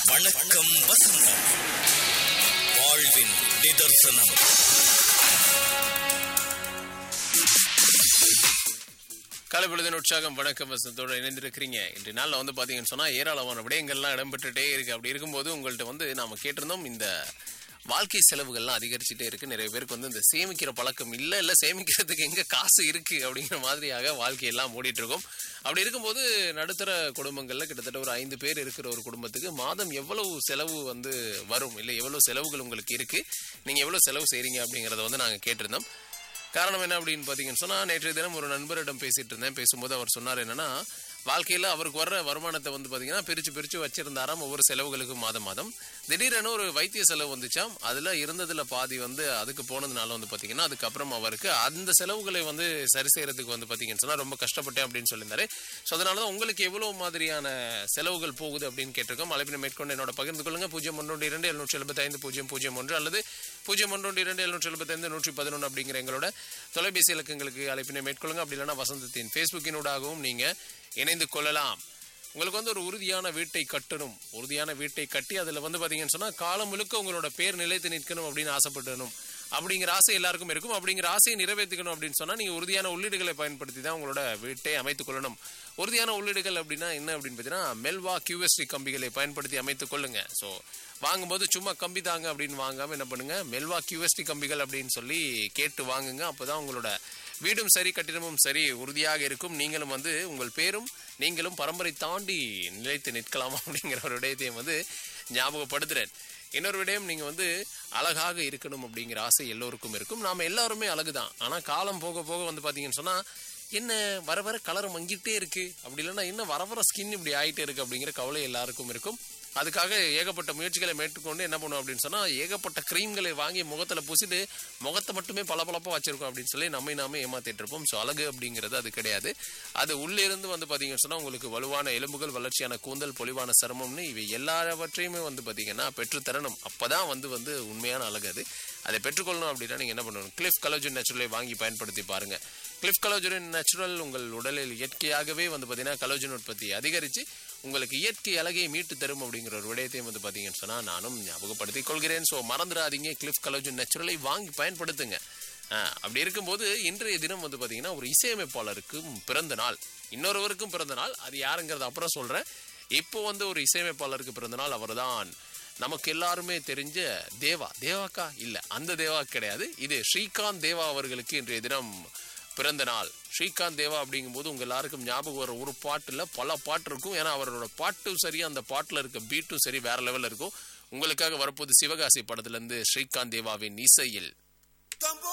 வணக்கம் வசந்தம் வாழ்வின் நிதர்சனம் காலை பொழுதின் உற்சாகம் வணக்கம் வசந்தோட இணைந்திருக்கிறீங்க இன்று நாளில் வந்து பார்த்தீங்கன்னு சொன்னால் ஏராளமான விடயங்கள்லாம் இடம்பெற்றுட்டே இருக்கு அப்படி இருக்கும்போது உங்கள்கிட்ட வந்து நாம கேட்டிருந்தோம் இந்த வாழ்க்கை செலவுகள்லாம் அதிகரிச்சுட்டே இருக்கு நிறைய பேருக்கு வந்து இந்த சேமிக்கிற பழக்கம் இல்லை இல்லை சேமிக்கிறதுக்கு எங்க காசு இருக்கு அப்படிங்கிற மாதிரியாக வாழ்க்கையெல்லாம் ஓடிட்டு இருக்கும் அப்படி இருக்கும்போது நடுத்தர குடும்பங்கள்ல கிட்டத்தட்ட ஒரு ஐந்து பேர் இருக்கிற ஒரு குடும்பத்துக்கு மாதம் எவ்வளவு செலவு வந்து வரும் இல்லை எவ்வளவு செலவுகள் உங்களுக்கு இருக்கு நீங்க எவ்வளவு செலவு செய்றீங்க அப்படிங்கறத வந்து நாங்க கேட்டிருந்தோம் காரணம் என்ன அப்படின்னு பார்த்தீங்கன்னு சொன்னால் நேற்றைய தினம் ஒரு நண்பரிடம் பேசிட்டு இருந்தேன் பேசும்போது அவர் சொன்னார் என்னன்னா வாழ்க்கையில் அவருக்கு வர்ற வருமானத்தை வந்து பார்த்தீங்கன்னா பிரித்து பிரித்து வச்சிருந்தாராம் ஒவ்வொரு செலவுகளுக்கும் மாதம் மாதம் திடீரென ஒரு வைத்திய செலவு வந்துச்சாம் அதில் இருந்ததில் பாதி வந்து அதுக்கு போனதுனால வந்து பார்த்தீங்கன்னா அதுக்கப்புறம் அவருக்கு அந்த செலவுகளை வந்து சரி செய்யறதுக்கு வந்து பார்த்தீங்கன்னு சொன்னால் ரொம்ப கஷ்டப்பட்டேன் அப்படின்னு சொல்லியிருந்தாரு ஸோ அதனால தான் உங்களுக்கு எவ்வளோ மாதிரியான செலவுகள் போகுது அப்படின்னு கேட்டிருக்கோம் அழைப்பினை மேற்கொண்டு என்னோட பகிர்ந்து கொள்ளுங்க பூஜ்ஜியம் ஒன்று இரண்டு எழுநூற்றி எழுபத்தைந்து பூஜ்ஜியம் பூஜ்ஜியம் ஒன்று அல்லது பூஜ்ஜியம் ஒன்று இரண்டு எழுநூற்றி எழுபத்தைந்து நூற்றி பதினொன்று அப்படிங்கிற எங்களோட தொலைபேசி இலக்கங்களுக்கு அழைப்பினை மேற்கொள்ளுங்க அப்படி இல்லைன்னா வசந்தத்தின் ஃபேஸ்புக்கினூடாகவும் நீங்கள் இணைந்து கொள்ளலாம் உங்களுக்கு வந்து ஒரு உறுதியான வீட்டை கட்டணும் உறுதியான வீட்டை கட்டி அதில் வந்து பார்த்தீங்கன்னு சொன்னால் காலம் முழுக்க உங்களோட பேர் நிலைத்து நிற்கணும் அப்படின்னு ஆசைப்படணும் அப்படிங்கிற ஆசை எல்லாருக்கும் இருக்கும் அப்படிங்கிற ஆசையை நிறைவேற்றிக்கணும் அப்படின்னு சொன்னால் நீங்கள் உறுதியான உள்ளீடுகளை பயன்படுத்தி தான் உங்களோட வீட்டை அமைத்துக் கொள்ளணும் உறுதியான உள்ளீடுகள் அப்படின்னா என்ன அப்படின்னு பார்த்தீங்கன்னா மெல்வா கியூஎஸ்டி கம்பிகளை பயன்படுத்தி அமைத்துக் கொள்ளுங்க ஸோ வாங்கும்போது சும்மா கம்பி தாங்க அப்படின்னு வாங்காம என்ன பண்ணுங்க மெல்வா கியூஎஸ்டி கம்பிகள் அப்படின்னு சொல்லி கேட்டு வாங்குங்க அப்பதான் உங்களோட வீடும் சரி கட்டிடமும் சரி உறுதியாக இருக்கும் நீங்களும் வந்து உங்கள் பேரும் நீங்களும் பரம்பரை தாண்டி நிலைத்து நிற்கலாம் அப்படிங்கிற ஒரு விடயத்தையும் வந்து ஞாபகப்படுத்துறேன் இன்னொரு விடயம் நீங்க வந்து அழகாக இருக்கணும் அப்படிங்கிற ஆசை எல்லோருக்கும் இருக்கும் நாம எல்லாருமே அழகுதான் ஆனா காலம் போக போக வந்து பாத்தீங்கன்னு சொன்னா என்ன வர வர கலர் மங்கிட்டே இருக்கு அப்படி இல்லைன்னா என்ன வர வர ஸ்கின் இப்படி ஆயிட்டே இருக்கு அப்படிங்கிற கவலை எல்லாருக்கும் இருக்கும் அதுக்காக ஏகப்பட்ட முயற்சிகளை மேற்கொண்டு என்ன பண்ணுவோம் அப்படின்னு சொன்னா ஏகப்பட்ட கிரீம்களை வாங்கி முகத்துல பூசிட்டு முகத்தை மட்டுமே பளபளப்பா வச்சிருக்கோம் அப்படின்னு சொல்லி நம்மை நாமே ஏமாத்திட்டு இருப்போம் ஸோ அழகு அப்படிங்கிறது அது கிடையாது அது உள்ளிருந்து வந்து பாத்தீங்கன்னு சொன்னா உங்களுக்கு வலுவான எலும்புகள் வளர்ச்சியான கூந்தல் பொலிவான சருமம்னு இவை எல்லாவற்றையுமே வந்து பாத்தீங்கன்னா பெற்றுத்தரணும் அப்பதான் வந்து வந்து உண்மையான அழகு அது அதை பெற்றுக்கொள்ளணும் அப்படின்னா நீங்க என்ன பண்ணணும் கிளிஃப் கலோஜன் நேச்சுரலை வாங்கி பயன்படுத்தி பாருங்க கிளிஃப் கலோஜனின் நேச்சுரல் உங்கள் உடலில் இயற்கையாகவே வந்து பார்த்தீங்கன்னா கலோஜன் உற்பத்தி அதிகரித்து உங்களுக்கு இயற்கை அழகை மீட்டு தரும் அப்படிங்கிற ஒரு விடயத்தையும் வந்து பார்த்தீங்கன்னு சொன்னால் நானும் ஞாபகப்படுத்திக் கொள்கிறேன் ஸோ மறந்துடாதீங்க கிளிஃப் கலோஜன் நேச்சுரலை வாங்கி பயன்படுத்துங்க ஆ, அப்படி இருக்கும்போது இன்றைய தினம் வந்து பார்த்தீங்கன்னா ஒரு இசையமைப்பாளருக்கும் பிறந்த நாள் இன்னொருவருக்கும் பிறந்த நாள் அது யாருங்கிறத அப்புறம் சொல்கிறேன் இப்போ வந்து ஒரு இசையமைப்பாளருக்கு பிறந்த நாள் அவர்தான் நமக்கு எல்லாருமே தெரிஞ்ச தேவா தேவாக்கா இல்ல அந்த தேவா கிடையாது இது ஸ்ரீகாந்த் தேவா அவர்களுக்கு இன்றைய தினம் பிறந்த நாள் ஸ்ரீகாந்த் தேவா அப்படிங்கும்போது உங்க எல்லாருக்கும் ஞாபகம் வர ஒரு பாட்டுல பல பாட்டு இருக்கும் ஏன்னா அவரோட பாட்டும் சரி அந்த பாட்டுல இருக்க பீட்டும் சரி வேற லெவல்ல இருக்கும் உங்களுக்காக வரப்போது சிவகாசி படத்துல இருந்து ஸ்ரீகாந்த் தேவாவின் இசையில் Tambo